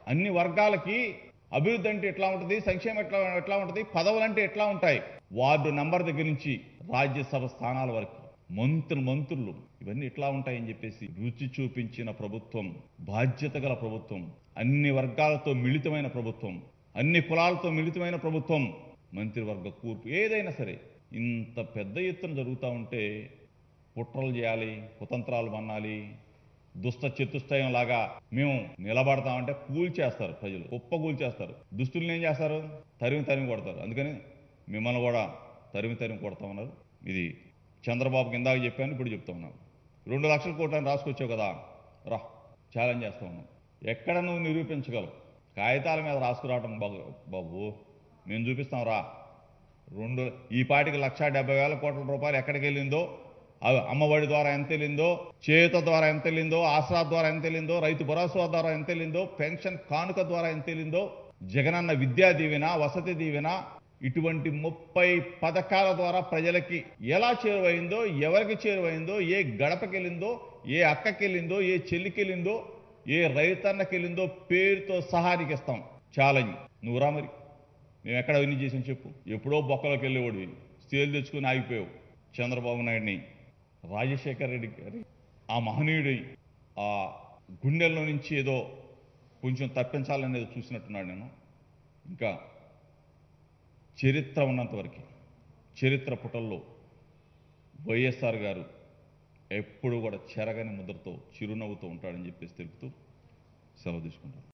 అన్ని వర్గాలకి అభివృద్ధి అంటే ఎట్లా ఉంటుంది సంక్షేమం ఎట్లా ఎట్లా ఉంటుంది పదవులు అంటే ఎట్లా ఉంటాయి వార్డు నంబర్ దగ్గర నుంచి రాజ్యసభ స్థానాల వరకు మంత్రులు మంత్రులు ఇవన్నీ ఎట్లా ఉంటాయని చెప్పేసి రుచి చూపించిన ప్రభుత్వం బాధ్యత గల ప్రభుత్వం అన్ని వర్గాలతో మిళితమైన ప్రభుత్వం అన్ని కులాలతో మిళితమైన ప్రభుత్వం మంత్రివర్గ కూర్పు ఏదైనా సరే ఇంత పెద్ద ఎత్తున జరుగుతూ ఉంటే కుట్రలు చేయాలి కుతంత్రాలు మన్నాలి దుష్ట చతుష్టయం లాగా మేము నిలబడతామంటే కూల్ చేస్తారు ప్రజలు గొప్ప కూల్ చేస్తారు దుస్తుల్ని ఏం చేస్తారు తరిమి తరిమి కొడతారు అందుకని మిమ్మల్ని కూడా తరిమి తరిమి కొడతామన్నారు ఇది చంద్రబాబుకి ఇందాక చెప్పాను ఇప్పుడు చెప్తా ఉన్నాను రెండు లక్షల కోట్లని రాసుకొచ్చావు కదా రా ఛాలెంజ్ చేస్తా ఉన్నాం ఎక్కడ నువ్వు నిరూపించగలవు కాగితాల మీద రాసుకురావటం బాబు బాబు మేము చూపిస్తాం రా రెండు ఈ పాటికి లక్ష డెబ్బై వేల కోట్ల రూపాయలు ఎక్కడికి వెళ్ళిందో అవి అమ్మఒడి ద్వారా ఎంత వెళ్ళిందో చేత ద్వారా ఎంత వెళ్ళిందో ఆసరా ద్వారా ఎంత వెళ్ళిందో రైతు భరోసా ద్వారా ఎంత వెళ్ళిందో పెన్షన్ కానుక ద్వారా ఎంత వెళ్ళిందో జగనన్న విద్యా దీవెన వసతి దీవెన ఇటువంటి ముప్పై పథకాల ద్వారా ప్రజలకి ఎలా చేరువైందో ఎవరికి చేరువైందో ఏ గడపకి వెళ్ళిందో ఏ అక్కకి వెళ్ళిందో ఏ చెల్లికి వెళ్ళిందో ఏ రైతన్నకి వెళ్ళిందో పేరుతో సహా నీకు ఇస్తాం ఛాలెంజ్ నువ్వు రా మరి మేము ఎక్కడ అవన్నీ చేసాం చెప్పు ఎప్పుడో బొక్కలోకి వెళ్ళేవాడు స్టేలు తెచ్చుకుని ఆగిపోయావు చంద్రబాబు నాయుడిని రాజశేఖర్ రెడ్డి గారి ఆ మహనీయుడి ఆ గుండెల్లో నుంచి ఏదో కొంచెం తప్పించాలనేది చూసినట్టున్నాడు నేను ఇంకా చరిత్ర ఉన్నంత వరకు చరిత్ర పుటల్లో వైఎస్ఆర్ గారు ఎప్పుడు కూడా చెరగని ముద్రతో చిరునవ్వుతో ఉంటాడని చెప్పేసి తెలుపుతూ సెలవు తీసుకుంటాను